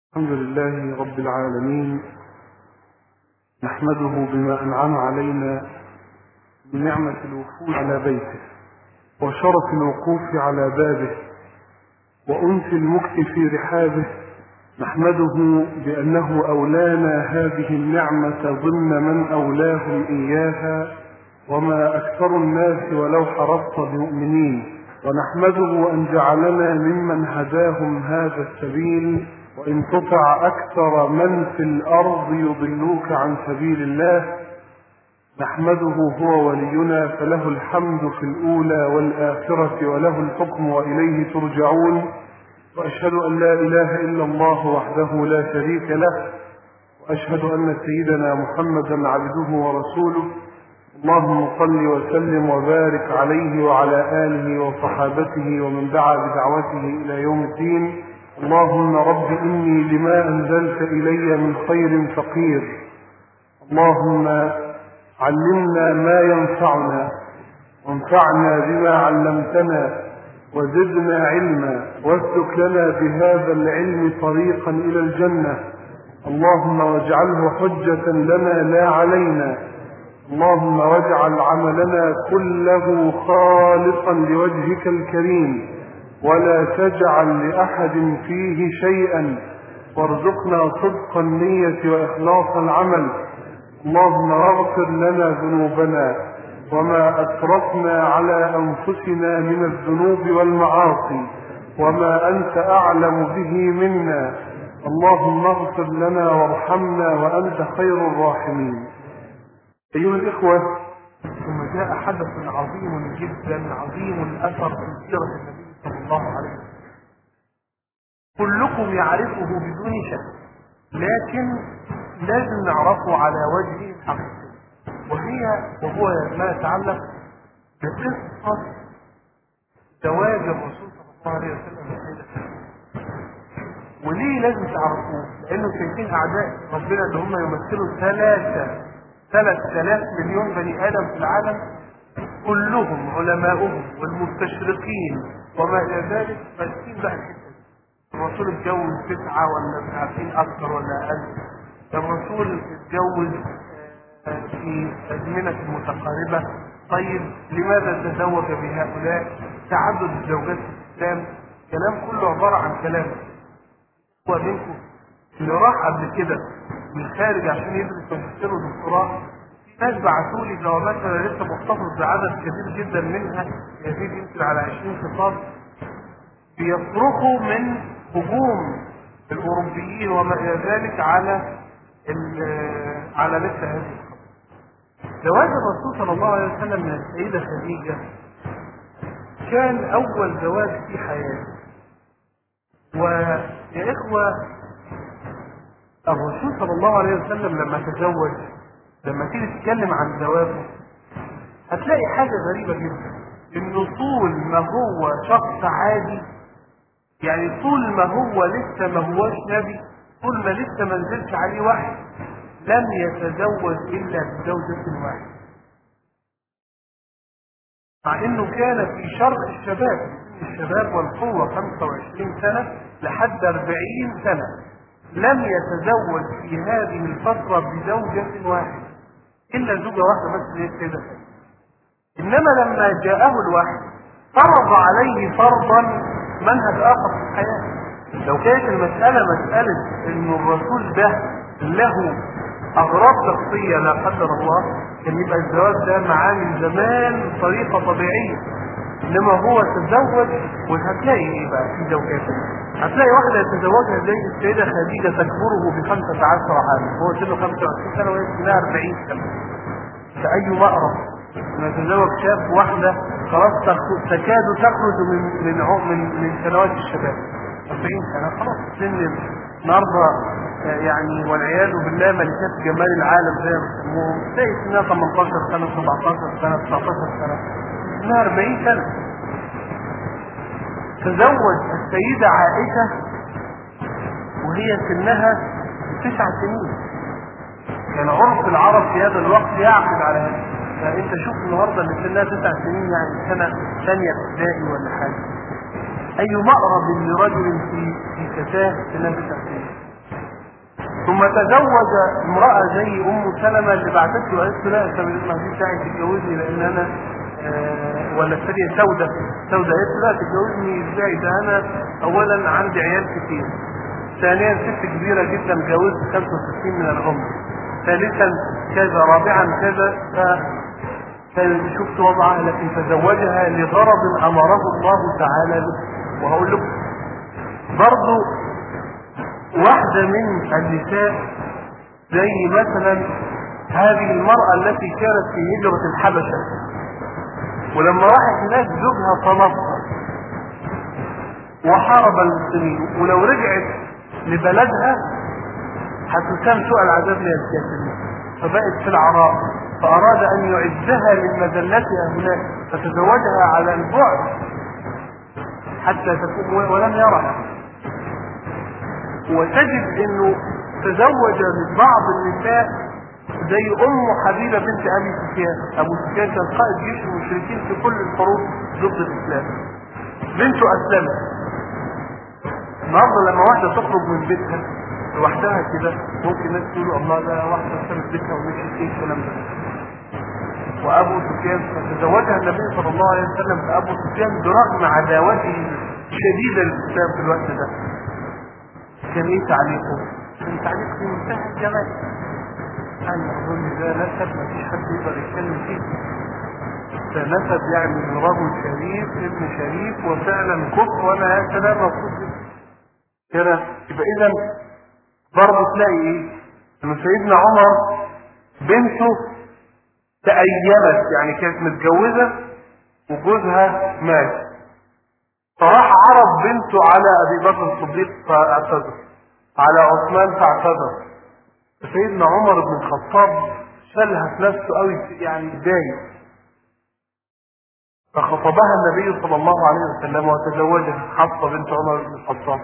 الحمد لله رب العالمين نحمده بما أنعم علينا بنعمة الوفود على بيته وشرف الوقوف على بابه وأنس المكت في رحابه نحمده بأنه أولانا هذه النعمة ضمن من أولاهم إياها وما أكثر الناس ولو حرصت بمؤمنين ونحمده أن جعلنا ممن هداهم هذا السبيل وإن تطع أكثر من في الأرض يضلوك عن سبيل الله نحمده هو ولينا فله الحمد في الأولى والآخرة وله الحكم وإليه ترجعون وأشهد أن لا إله إلا الله وحده لا شريك له وأشهد أن سيدنا محمدا عبده ورسوله اللهم صل وسلم وبارك عليه وعلى آله وصحابته ومن دعا بدعوته إلى يوم الدين اللهم رب إني لما أنزلت إلي من خير فقير اللهم علمنا ما ينفعنا وانفعنا بما علمتنا وزدنا علما واسلك لنا بهذا العلم طريقا إلى الجنة اللهم واجعله حجة لنا لا علينا اللهم واجعل عملنا كله خالصا لوجهك الكريم ولا تجعل لأحد فيه شيئا وارزقنا صدق النية وإخلاص العمل اللهم اغفر لنا ذنوبنا وما أسرفنا على أنفسنا من الذنوب والمعاصي وما أنت أعلم به منا اللهم اغفر لنا وارحمنا وأنت خير الراحمين أيها الإخوة ثم جاء حدث عظيم جدا عظيم الأثر في سيرة النبي صلى الله عليه وسلم كلكم يعرفه بدون شك لكن لازم نعرفه على وجه الحقيقي وهي وهو ما يتعلق بقصة زواج الرسول صلى الله عليه وسلم بالسيدة وليه لازم تعرفوه؟ لأنه شايفين أعداء ربنا اللي هم يمثلوا ثلاثة ثلاث آلاف مليون بني آدم في العالم كلهم علماؤهم والمستشرقين وما إلى ذلك ماسكين بقى الحتة دي. الرسول اتجوز تسعة ولا مش عارفين أكثر ولا أقل الرسول اتجوز آه، في أزمنة متقاربة طيب لماذا تزوج بهؤلاء تعدد الزوجات في الإسلام كلام كله عبارة عن كلام هو منكم اللي راح قبل كده من الخارج عشان يدرس ماجستير ودكتوراه في ناس بعثوا لي جوابات انا لسه محتفظ بعدد كبير جدا منها يزيد يمكن على 20 خطاب بيصرخوا من هجوم الاوروبيين وما الى ذلك على ال- على مثل هذه الخطوة. زواج الرسول صلى الله عليه وسلم من السيدة خديجة كان أول زواج في حياته ويا إخوة الرسول صلى الله عليه وسلم لما تزوج لما تيجي تتكلم عن زواجه هتلاقي حاجة غريبة جدا إنه طول ما هو شخص عادي يعني طول ما هو لسه ما هوش نبي طول ما لسه ما نزلش عليه وحي لم يتزوج إلا بزوجة واحدة مع انه كان في شرق الشباب الشباب والقوة 25 سنة لحد 40 سنة لم يتزوج في هذه الفترة بزوجة واحدة إلا زوجة واحدة بس هي كده إنما لما جاءه الوحي فرض عليه فرضا منهج آخر في الحياة لو كانت المسألة مسألة إن الرسول ده له أغراض شخصية لا قدر الله كان يبقى الزواج ده معاه من زمان بطريقة طبيعية إنما هو تزوج وهتلاقي إيه بقى في زوجات هتلاقي واحدة يتزوجها زي السيدة خديجة تكبره ب 15 عاما هو سنه 25 سنة وهي سنها 40 سنة فأي مأرب لما يتزوج شاب واحدة خلاص تخ- تكاد تخرج من من عو- من من سنوات الشباب 40 سنة خلاص سن النهارده آه، يعني والعياذ بالله ملكات جمال العالم زي ما بيسموهم تلاقي سنها 18 سنة 17 سنة 19 سنة سنها 40 سنة تزوج السيدة عائشة وهي سنها تسع سنين كان عرف العرب في هذا الوقت يعقد على هذا فانت شوف النهارده اللي سنها تسع سنين يعني سنه ثانيه ابتدائي ولا حاجه اي مأرب لرجل في في فتاه سنها تسع سنين ثم تزوج امرأة زي أم سلمة اللي بعتت له قالت له لا أنت ما فيش داعي تتجوزني لأن أنا آه ولا الثانية سودة سودة قالت له لا تتجوزني إزاي ده أنا أولا عندي عيال كتير ثانيا ست كبيرة جدا جوزت 65 من العمر ثالثا كذا رابعا كذا شفت وضعها لكن تزوجها لغرض امره الله تعالى به وهقول لكم برضو واحدة من النساء زي مثلا هذه المرأة التي كانت في هجرة الحبشة ولما راحت هناك زوجها طلبها وحارب المسلمين ولو رجعت لبلدها هتسام سوء العذاب من الكافرين فبقت في العراء فأراد أن يعدها من مذلتها هناك فتزوجها على البعد حتى تكون ولم يرها وتجد انه تزوج من بعض النساء زي ام حبيبة بنت ابي سفيان ابو سفيان كان قائد جيش المشركين في كل الحروب ضد الاسلام بنته اسلمت النهارده لما واحدة تخرج من بيتها لوحدها كده ممكن الناس تقولوا الله ده واحدة سابت بيتها ومشيت ايه الكلام ده وابو سفيان فتزوجها النبي صلى الله عليه وسلم بابو سفيان برغم عداوته الشديدة للاسلام في الوقت ده كان ايه تعليقه؟ كان تعليق في منتهى الجمال انا اظن ده نسب ما فيش حد يقدر يتكلم فيه ده نسب يعني من رجل شريف ابن شريف وفعلا كفر وانا يا سلام مبسوط كده يبقى اذا برضه تلاقي ايه؟ ان سيدنا عمر بنته تأيمت يعني كانت متجوزة وجوزها مات فراح عرض بنته على ابي بكر الصديق فاعتذر على عثمان فاعتذر سيدنا عمر بن الخطاب شالها في نفسه قوي يعني اتضايق فخطبها النبي صلى الله عليه وسلم وتزوجها حفصه بنت عمر بن الخطاب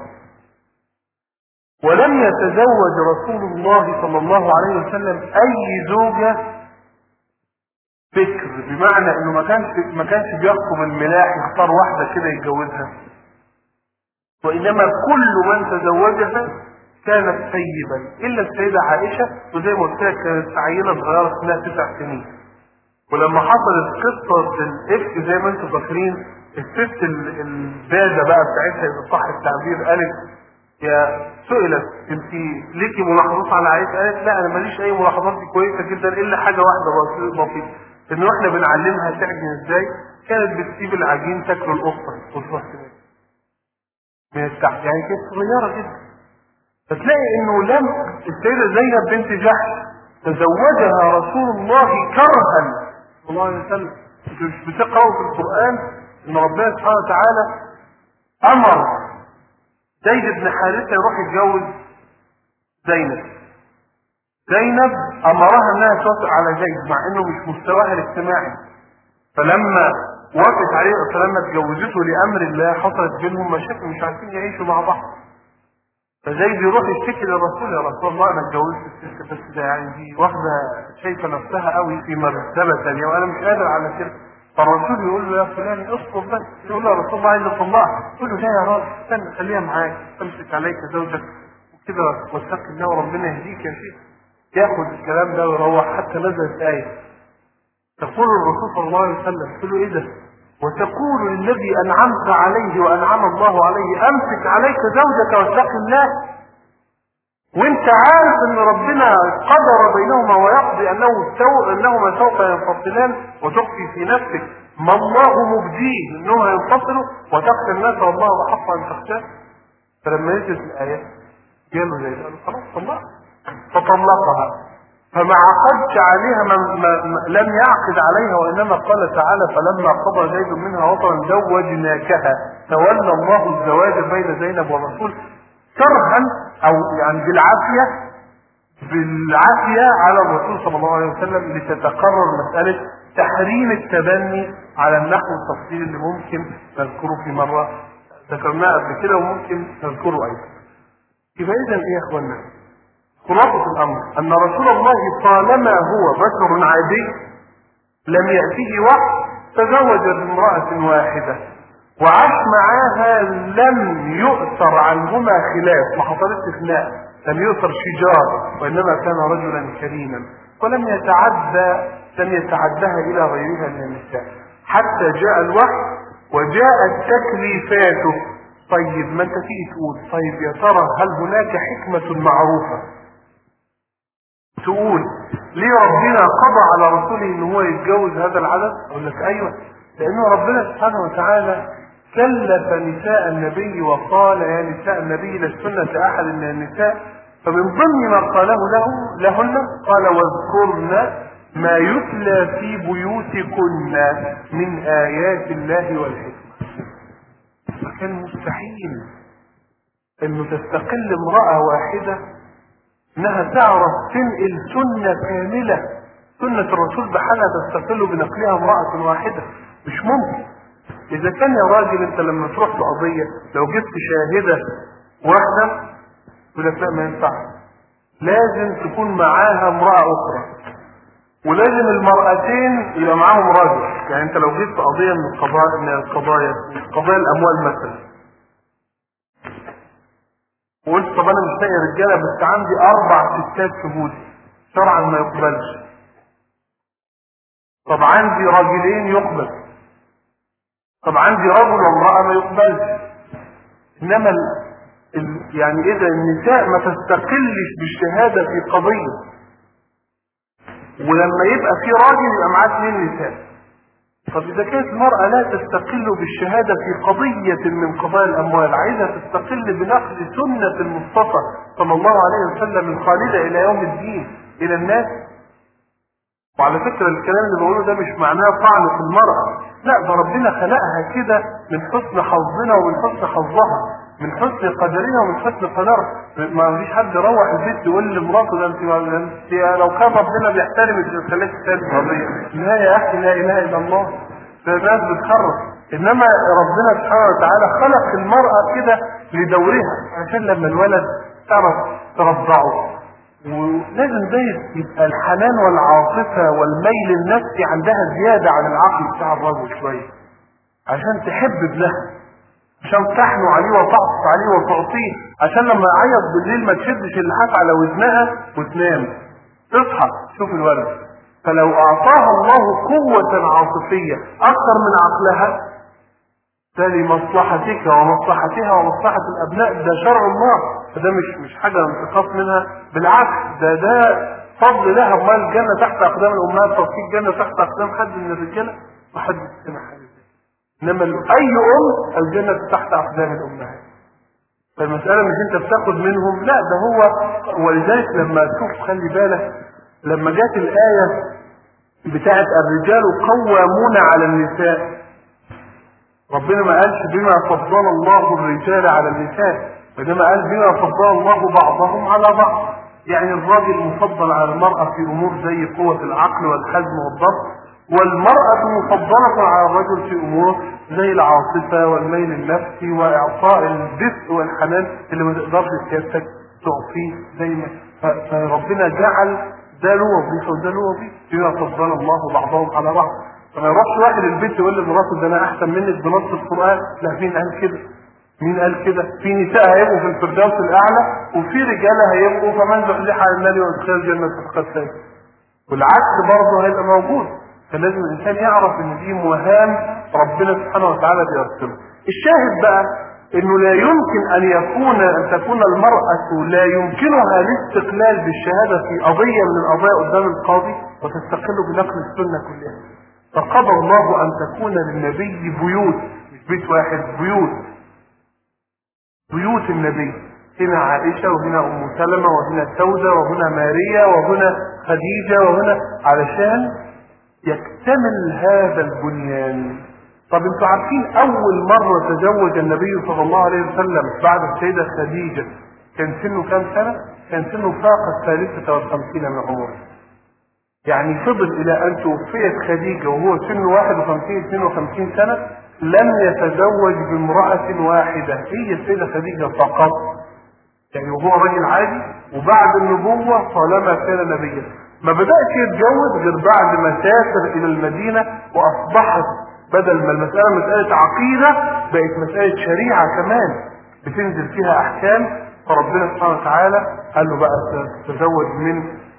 ولم يتزوج رسول الله صلى الله عليه وسلم اي زوجه فكر بمعنى انه ما كانش ما كانش بيخطب الملاح يختار واحده كده يتجوزها وانما كل من تزوجها كانت سيبا الا السيده عائشه وزي ما قلت لك كانت عيله صغيره اسمها تسع سنين ولما حصلت قصه الافك زي ما انتم فاكرين الست الباده بقى بتاعتها اذا صح التعبير قالت يا سئلت انت ليكي ملاحظات على عائشه قالت لا انا ماليش اي ملاحظات دي كويسه جدا الا حاجه واحده بسيطه انه احنا بنعلمها تعجن ازاي كانت بتسيب العجين تاكل القطه وتروح من التحت يعني كانت صغيره جدا فتلاقي انه لم السيده زينب بنت جحش تزوجها رسول الله كرها صلى الله عليه وسلم مش بتقرأوا في القرآن ان ربنا سبحانه وتعالى امر زيد بن حارثة يروح يتجوز زينب زينب امرها انها توافق على زيد مع انه مش مستواها الاجتماعي فلما وافقت عليه فلما اتجوزته لامر الله حصلت بينهم مشاكل مش عارفين يعيشوا مع بعض فزيد يروح يشتكي للرسول يا رسول الله انا اتجوزت الست بس ده يعني دي واخده شايفه نفسها قوي في مرتبه ثانيه وانا مش قادر على كده فالرسول يقول له يا فلان اصبر بس يقول له يا رسول الله عايز اطلقها يقول له لا يا راجل استنى خليها معاك امسك عليك زوجك وكده واتق الله وربنا يهديك يا شيخ ياخد الكلام ده ويروح حتى نزلت آية تقول الرسول صلى الله عليه وسلم تقول له ايه ده وتقول للذي انعمت عليه وانعم الله عليه امسك عليك زوجك واتق الله وانت عارف ان ربنا قدر بينهما ويقضي انه سو... انهما سوف ينفصلان وتخفي في نفسك ما الله مبديه انهما ينفصلوا وتخشى الناس والله احق ان تخشاه فلما نزلت الايه قالوا زي قالوا خلاص طلقها فطلقها فما عقدش عليها ما ما لم يعقد عليها وانما قال تعالى فلما قضى زيد منها وطرا زوجناكها تولى الله الزواج بين زينب والرسول كرها او يعني بالعافيه بالعافيه على الرسول صلى الله عليه وسلم لتتقرر مساله تحريم التبني على النحو التفصيلي اللي ممكن نذكره في مره ذكرناه قبل كده وممكن نذكره ايضا. يبقى اذا ايه يا اخوانا؟ خلاصة الأمر أن رسول الله طالما هو بشر عادي لم يأته وحي تزوج بامرأة واحدة وعاش معاها لم يؤثر عنهما خلاف ما حصلتش خناق لم يؤثر شجار وانما كان رجلا كريما ولم يتعدى لم يتعدها الى غيرها من النساء حتى جاء الوحي وجاءت تكليفاته طيب ما انت تيجي تقول طيب يا ترى هل هناك حكمة معروفة تقول ليه ربنا قضى على رسوله ان هو يتجوز هذا العدد اقول لك ايوه لانه ربنا سبحانه وتعالى كلف نساء النبي وقال يا نساء النبي لستن كأحد من النساء فمن ضمن ما قاله له لهن قال واذكرن ما يتلى في بيوتكن من آيات الله والحكمة فكان مستحيل انه تستقل امرأة واحدة انها تعرف تنقل سنة كاملة سنة الرسول بحالها تستقل بنقلها امرأة واحدة مش ممكن اذا كان يا راجل انت لما تروح في قضية لو جبت شاهدة واحدة يقول لك لا ما ينفعش لازم تكون معاها امرأة اخرى ولازم المرأتين يبقى معاهم راجل يعني انت لو جبت قضية من القضايا من القضايا قضايا الاموال مثلا وقلت طب انا مش لاقي رجاله بس عندي اربع ستات شهود شرعا ما يقبلش طب عندي راجلين يقبل طب عندي رجل وامرأة ما يقبلش انما ال... ال... يعني اذا النساء ما تستقلش بالشهادة في قضية ولما يبقى في راجل يبقى معاه اثنين نساء طب اذا كانت المرأة لا تستقل بالشهادة في قضية من قضايا الاموال عايزة تستقل بنقل سنة المصطفى صلى الله عليه وسلم الخالدة الى يوم الدين الى الناس وعلى فكرة الكلام اللي بقوله ده مش معناه طعن في المرأة لا ده ربنا خلقها كده من حسن حظنا ومن حسن حظها من حسن قدرنا ومن حسن قدرها ما فيش حد يروح البيت يقول لمراته ده انت انت لو كان ربنا بيحترمك ما خليك تاني قضيه لا يا اخي لا اله الا الله ده الناس بتخرف انما ربنا سبحانه وتعالى خلق المراه كده لدورها عشان لما الولد تعرف ترضعه ولازم ده يبقى الحنان والعاطفه والميل النفسي عندها زياده عن العقل بتاع الرجل شويه عشان تحب ابنها عشان تحنو عليه وتعطف عليه وتعطيه عشان لما يعيط بالليل ما تشدش اللحاف على ودنها وتنام تصحى شوف الولد فلو اعطاها الله قوة عاطفية اكثر من عقلها ده لمصلحتك ومصلحتها ومصلحة الابناء ده شرع الله فده مش مش حاجة انتقاص منها بالعكس ده ده فضل لها امال الجنة تحت اقدام الامهات طب في الجنة تحت اقدام حد من الرجالة ما حد سمع حاجة انما اي ام الجنة تحت اقدام الامهات فالمسألة مش انت بتاخد منهم لا ده هو ولذلك لما تشوف خلي بالك لما جت الآية بتاعت الرجال قوامون على النساء ربنا ما قالش بما فضل الله الرجال على النساء وإنما قال بما فضل الله بعضهم على بعض يعني الراجل مفضل على المرأة في أمور زي قوة العقل والحزم والضبط والمرأة مفضلة على الرجل في أمور زي العاطفة والميل النفسي وإعطاء الدفء والحنان اللي ما تقدرش سيادتك تعطيه زي ما فربنا جعل ده له وظيفة وده له وظيفة بما فضل الله بعضهم على بعض فما يروحش واحد البيت يقول لمراته ده أنا أحسن منك بنص القرآن لا مين قال كده؟ مين قال كده؟ في نساء هيبقوا في الفردوس الأعلى وفي رجالة هيبقوا فمن زحزح على النبي وادخل الجنة فقد فاز والعكس برضه هيبقى موجود فلازم الانسان يعرف ان دي مهام ربنا سبحانه وتعالى بيرسمها الشاهد بقى انه لا يمكن ان يكون ان تكون المرأة لا يمكنها الاستقلال بالشهادة في قضية من القضايا قدام القاضي وتستقل بنقل السنة كلها فقضى الله ان تكون للنبي بيوت مش بيت واحد بيوت بيوت النبي هنا عائشة وهنا أم سلمة وهنا سودة وهنا ماريا وهنا خديجة وهنا علشان يكتمل هذا البنيان طب انتوا عارفين اول مرة تزوج النبي صلى الله عليه وسلم بعد السيدة خديجة كان سنه كام سنة كان سنه فاق الثالثة والخمسين من عمره يعني فضل الى ان توفيت خديجة وهو سنه 51 52 سنة لم يتزوج بامرأة واحدة هي السيدة خديجة فقط يعني وهو راجل عادي وبعد النبوة طالما كان نبيا ما بدأش يتجوز غير بعد ما سافر إلى المدينة وأصبحت بدل ما المسألة مسألة عقيدة بقت مسألة شريعة كمان بتنزل فيها أحكام فربنا سبحانه وتعالى قال له بقى تزوج من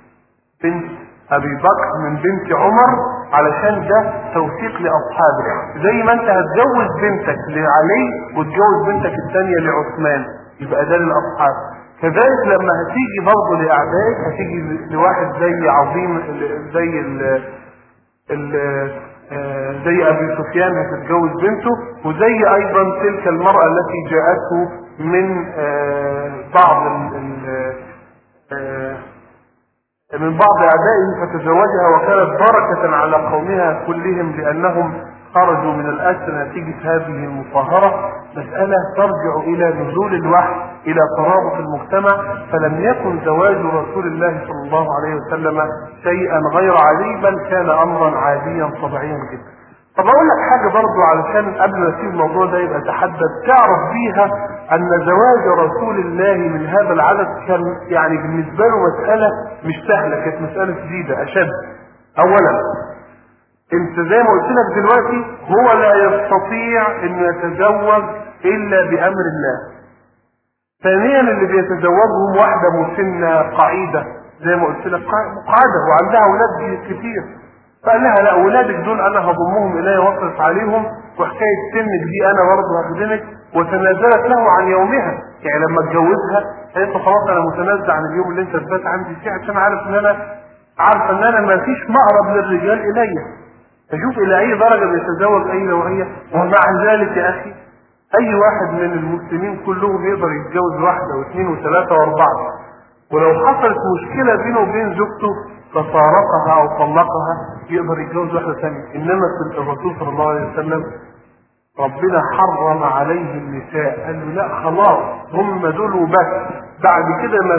بنت أبي بكر من بنت عمر علشان ده توثيق لأصحابه زي ما أنت هتجوز بنتك لعلي وتجوز بنتك الثانية لعثمان يبقى ده للأصحاب كذلك لما هتيجي برضه لأعدائك هتيجي لواحد زي عظيم زي ال ال آه، زي ابي سفيان هتتجوز بنته وزي ايضا تلك المرأة التي جاءته من آه، بعض ال- ال- آه، من بعض اعدائه فتزوجها وكانت بركة على قومها كلهم لانهم خرجوا من الاسر نتيجة هذه المطهرة مسألة ترجع الى نزول الوحي الى ترابط المجتمع فلم يكن زواج رسول الله صلى الله عليه وسلم شيئا غير عادي بل كان امرا عاديا طبيعيا جدا طب اقول لك حاجه برضو علشان قبل ما اسيب الموضوع ده يبقى تحدد تعرف بيها ان زواج رسول الله من هذا العدد كان يعني بالنسبه له مساله مش سهله كانت مساله جديده اشد اولا انت زي ما قلت لك دلوقتي هو لا يستطيع انه يتزوج الا بامر الله ثانيا اللي بيتزوجهم واحده مسنه قعيده زي ما قلت لك قاعده وعندها اولاد كتير فقال لها لا اولادك دول انا هضمهم الي واصرف عليهم وحكايه سنك دي انا برضه هخدمك وتنازلت له عن يومها يعني لما اتجوزها قالت له خلاص انا متنازل عن اليوم اللي انت ثبت عندي فيه عشان عارف ان انا عارفه ان انا ما فيش مقرب للرجال الي فشوف الى اي درجه بيتزوج اي نوعيه ومع ذلك يا اخي اي واحد من المسلمين كلهم يقدر يتجوز واحده واثنين وثلاثه واربعه ولو حصلت مشكله بينه وبين زوجته ففارقها او طلقها يقدر يتجوز واحده ثانيه انما في الرسول صلى الله عليه وسلم ربنا حرم عليه النساء قال له لا خلاص هم دول وبس بعد كده ما